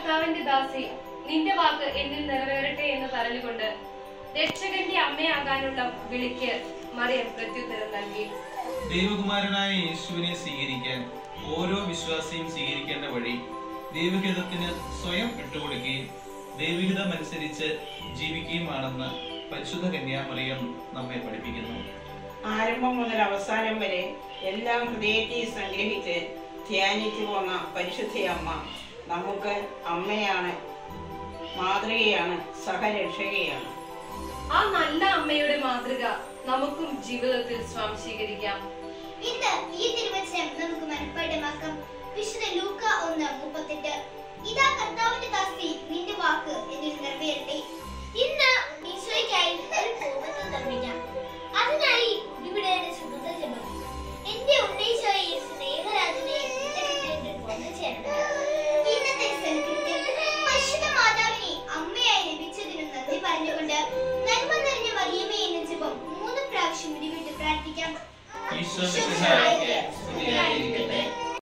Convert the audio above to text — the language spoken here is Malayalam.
കർത്താവിന്റെ ദാസി നിന്റെ വാക്ക് എന്നിൽ നിറവേറട്ടെ എന്ന് പറഞ്ഞുകൊണ്ട് രക്ഷകന്റെ അമ്മയാകാനുള്ള വിളിക്ക് മറിയം പ്രത്യുത്തരം നൽകി ദൈവകുമാരനായ യേശുവിനെ സ്വീകരിക്കാൻ ഓരോ വിശ്വാസിയും സ്വീകരിക്കേണ്ട വഴി ദൈവഹിതത്തിന് സ്വയം വിട്ടുകൊടുക്കുകയും ദൈവഹിതം അനുസരിച്ച് ജീവിക്കുകയുമാണെന്ന് പരിശുദ്ധ കന്യാമറിയം നമ്മെ പഠിപ്പിക്കുന്നു ആരംഭം മുതൽ അവസാനം വരെ എല്ലാം ഹൃദയത്തിൽ സംഗ്രഹിച്ച് ധ്യാനിച്ചു പോന്ന പരിശുദ്ധയമ്മ നമുക്ക് അമ്മയാണ് മാതൃകയാണ് സഹരക്ഷകയാണ് ആ നല്ല അമ്മയുടെ മാതൃക നമുക്കും ജീവിതത്തിൽ സ്വാംശീകരിക്കാം ഇന്ന് ഈ തിരുവചനം നമുക്ക് മനഃപ്പാഠമാക്കാം വിശുദ്ധ ലൂക്ക ഒന്ന് മുപ്പത്തെട്ട് ഇതാ കർത്താവിന്റെ ദാസി നിന്റെ വാക്ക് എന്നിൽ നിറവേറട്ടെ ഇന്ന് ഈശോയ്ക്കായി ഒരു പൂവത്വം നിർമ്മിക്കാം അതിനായി ഇവിടെ സുഗന്ധ ജപം എന്റെ ഉണ്ണീശോയെ സ്നേഹരാജനെ നിന്റെ ഹൃദയത്തിൽ വന്നു ചേർന്നത് ഇന്നത്തെ സൽകൃത്യം പരിശുദ്ധ മാതാവിനെ അമ്മയായി ലഭിച്ചതിന് നന്ദി പറഞ്ഞുകൊണ്ട് നന്മ നിറഞ്ഞ വലിയമേ എന്ന ജപം മൂന്ന് പ്രാവശ്യം ഉരുവിട്ട് പ്രാർത്ഥിക്കാം ഈശോ മിശിഹായ്ക്ക് സ്തുതിയായിരിക്കട്ടെ.